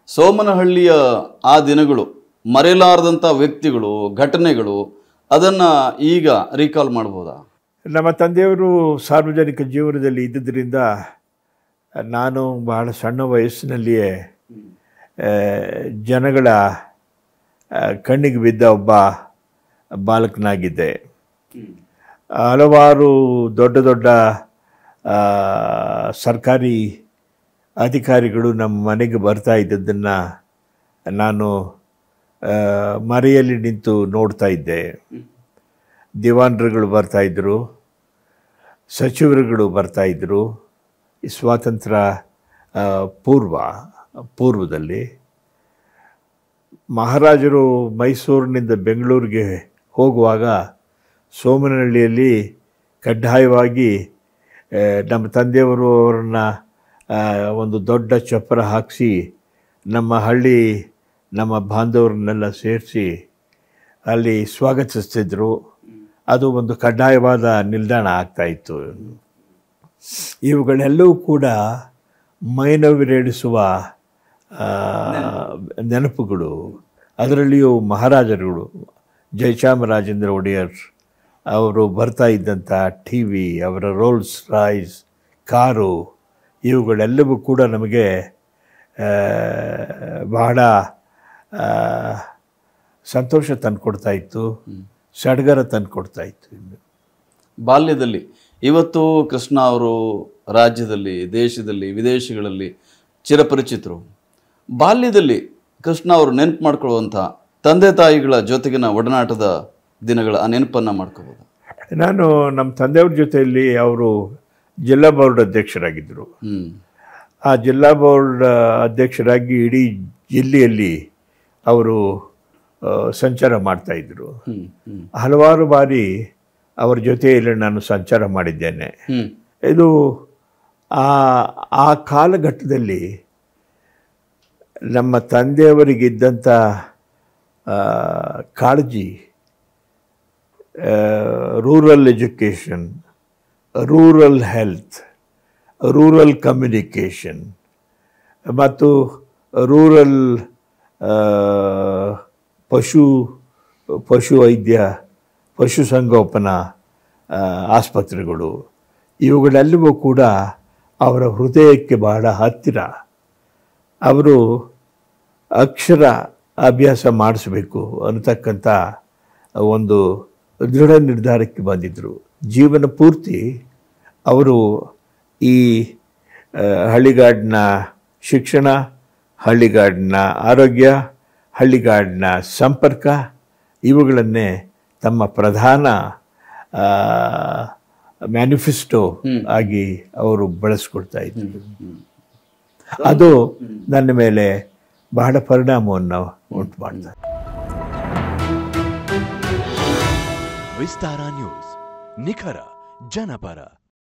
ಸೋಮನಹಳ್ಳಿಯ ಆ ದಿನಗಳು ಮರೆಯಲಾರದಂಥ ವ್ಯಕ್ತಿಗಳು ಘಟನೆಗಳು ಅದನ್ನು ಈಗ ರೀಕಾಲ್ ಮಾಡ್ಬೋದಾ ನಮ್ಮ ತಂದೆಯವರು ಸಾರ್ವಜನಿಕ ಜೀವನದಲ್ಲಿ ಇದ್ದುದರಿಂದ ನಾನು ಬಹಳ ಸಣ್ಣ ವಯಸ್ಸಿನಲ್ಲಿಯೇ ಆ, ಜನಗಳ ಆ, ಕಣ್ಣಿಗೆ ಬಿದ್ದ ಒಬ್ಬ ಬಾಲಕನಾಗಿದ್ದೆ ಹಲವಾರು ದೊಡ್ಡ ದೊಡ್ಡ ಆ, ಸರ್ಕಾರಿ ಅಧಿಕಾರಿಗಳು ನಮ್ಮ ಮನೆಗೆ ಬರ್ತಾ ಇದ್ದದ್ದನ್ನು ನಾನು ಆ, ಮರೆಯಲ್ಲಿ ನಿಂತು ನೋಡ್ತಾ ಇದ್ದೆ ದಿವಾನರುಗಳು ಬರ್ತಾಯಿದ್ರು ಸಚಿವರುಗಳು ಬರ್ತಾಯಿದ್ರು ಈ ಸ್ವಾತಂತ್ರ್ಯ ಆ, ಪೂರ್ವ ಪೂರ್ವದಲ್ಲಿ ಮಹಾರಾಜರು ಮೈಸೂರಿನಿಂದ ಬೆಂಗಳೂರಿಗೆ ಹೋಗುವಾಗ ಸೋಮನಹಳ್ಳಿಯಲ್ಲಿ ಕಡ್ಡಾಯವಾಗಿ ಆ, ನಮ್ಮ ತಂದೆಯವರು ಅವರನ್ನು ಒಂದು ದೊಡ್ಡ ಚಪ್ಪರ ಹಾಕಿಸಿ ನಮ್ಮ ಹಳ್ಳಿ ನಮ್ಮ ಬಾಂಧವರನ್ನೆಲ್ಲ ಸೇರಿಸಿ ಅಲ್ಲಿ ಸ್ವಾಗತಿಸ್ತಿದ್ರು ಅದು ಒಂದು ಕಡ್ಡಾಯವಾದ ನಿಲ್ದಾಣ ಆಗ್ತಾಯಿತ್ತು ಇವುಗಳೆಲ್ಲವೂ ಕೂಡ ಮೈನವಿರೇಳಿಸುವ ಆ, ನೆನಪುಗಳು ಅದರಲ್ಲಿಯೂ ಮಹಾರಾಜರುಗಳು ಜಯಚಾಮರಾಜೇಂದ್ರ ಒಡೆಯರ್ ಅವರು ಬರ್ತಾ ಇದ್ದಂಥ ಟಿ ವಿ ಅವರ ರೋಲ್ಸ್ ರಾಯ್ಸ್ ಕಾರು ಇವುಗಳೆಲ್ಲವೂ ಕೂಡ ನಮಗೆ ಆ, ಬಹಳ ಆ, ಸಂತೋಷ ತಂದುಕೊಡ್ತಾ ಇತ್ತು ಸಡಗರ ತಂದುಕೊಡ್ತಾ ಇತ್ತು ಬಾಲ್ಯದಲ್ಲಿ ಇವತ್ತು ಕೃಷ್ಣ ಅವರು ರಾಜ್ಯದಲ್ಲಿ ದೇಶದಲ್ಲಿ ವಿದೇಶಗಳಲ್ಲಿ ಚಿರಪರಿಚಿತರು ಬಾಲ್ಯದಲ್ಲಿ ಕೃಷ್ಣ ಅವರು ನೆನಪು ಮಾಡ್ಕೊಳ್ಳುವಂಥ ತಂದೆ ತಾಯಿಗಳ ಜೊತೆಗಿನ ಒಡನಾಟದ ದಿನಗಳ ಆ ನೆನಪನ್ನು ಮಾಡ್ಕೋಬೋದು ನಾನು ನಮ್ಮ ತಂದೆಯವ್ರ ಜೊತೆಯಲ್ಲಿ ಅವರು ಜಿಲ್ಲಾ ಬೋರ್ಡ್ ಅಧ್ಯಕ್ಷರಾಗಿದ್ದರು ಹ್ಞೂ ಆ ಜಿಲ್ಲಾ ಬೋರ್ಡ್ ಅಧ್ಯಕ್ಷರಾಗಿ ಇಡೀ ಜಿಲ್ಲೆಯಲ್ಲಿ ಅವರು ಆ, ಸಂಚಾರ ಮಾಡ್ತಾಯಿದ್ರು ಹ್ಞೂ ಹ್ಞೂ ಹಲವಾರು ಬಾರಿ ಅವರ ಜೊತೆಯಲ್ಲಿ ನಾನು ಸಂಚಾರ ಮಾಡಿದ್ದೇನೆ ಹ್ಞೂ ಇದು ಆ ಆ ಕಾಲಘಟ್ಟದಲ್ಲಿ ನಮ್ಮ ತಂದೆಯವರಿಗಿದ್ದಂಥ ಆ, ಕಾಳಜಿ rural education rural health rural communication ಮತ್ತು ರೂರಲ್ ಪಶು ಪಶು ವೈದ್ಯ ಪಶುಸಂಗೋಪನಾ ಆ, ಆಸ್ಪತ್ರೆಗಳು ಇವುಗಳೆಲ್ಲವೂ ಕೂಡ ಅವರ ಹೃದಯಕ್ಕೆ ಬಹಳ ಹತ್ತಿರ ಅವರು ಅಕ್ಷರ ಅಭ್ಯಾಸ ಮಾಡಿಸಬೇಕು ಅನ್ನತಕ್ಕಂಥ ಒಂದು ದೃಢ ನಿರ್ಧಾರಕ್ಕೆ ಬಂದಿದ್ದರು ಜೀವನ ಪೂರ್ತಿ ಅವರು ಈ ಆ, ಹಳ್ಳಿಗಾಡಿನ ಶಿಕ್ಷಣ ಹಳ್ಳಿಗಾಡಿನ ಆರೋಗ್ಯ ಹಳ್ಳಿಗಾಡಿನ ಸಂಪರ್ಕ ಇವುಗಳನ್ನೇ ತಮ್ಮ ಪ್ರಧಾನ ಮ್ಯಾನಿಫೆಸ್ಟೋ ಆಗಿ ಅವರು ಬಳಸ್ಕೊಳ್ತಾ ಇದ್ದರು ಅದು ನನ್ನ ಮೇಲೆ ಬಹಳ ಪರಿಣಾಮವನ್ನು ಉಂಟು ಮಾಡ್ತಾರೆ ವಿಸ್ತಾರ ನ್ಯೂಸ್ ನಿಖರ ಜನಪರ